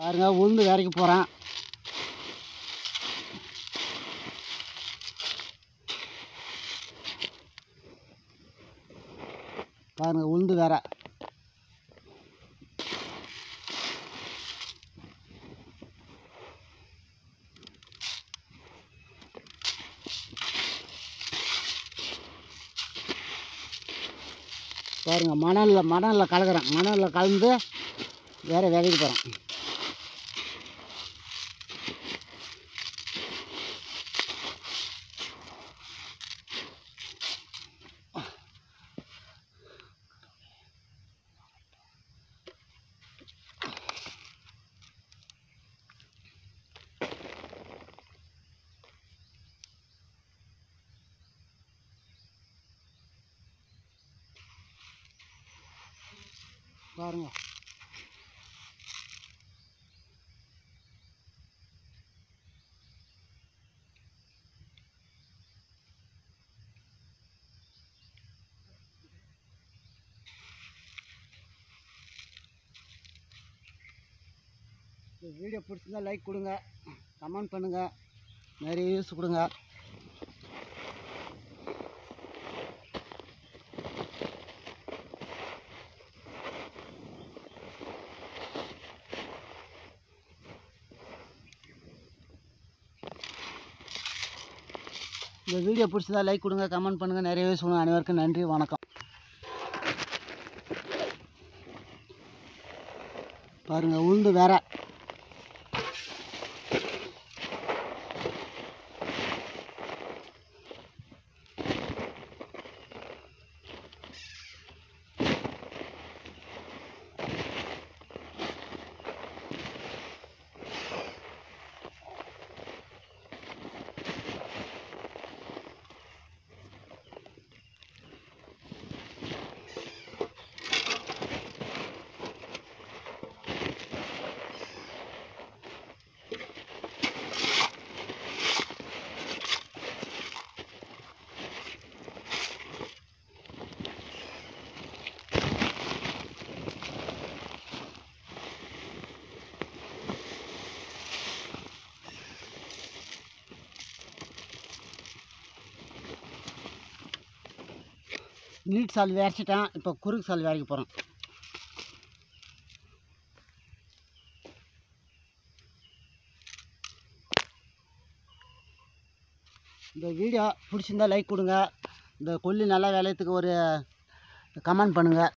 பாருங்க உளுந்து வேலைக்கு போகிறேன் பாருங்க உளுந்து வேற பாருங்க மணலில் மணலில் கலக்கிறேன் மணலில் கலந்து வேற வேலைக்கு போகிறேன் பாருங்க இந்த வீடியோ பிடிச்சிருந்தா லைக் கொடுங்க கமெண்ட் பண்ணுங்கள் நிறைய யூஸ் கொடுங்க இந்த வீடியோ பிடிச்சதா லைக் கொடுங்க கமெண்ட் பண்ணுங்கள் நிறைய யூஸ் கொடுங்க அனைவருக்கும் நன்றி வணக்கம் பாருங்கள் உளுந்து வேற நீட் சால் விரைச்சிட்டேன் இப்போ குறுக்கு சால் வேலைக்கு போகிறேன் இந்த வீடியோ பிடிச்சிருந்தா லைக் கொடுங்க இந்த கொல்லி நல்லா விளையத்துக்கு ஒரு கமெண்ட் பண்ணுங்கள்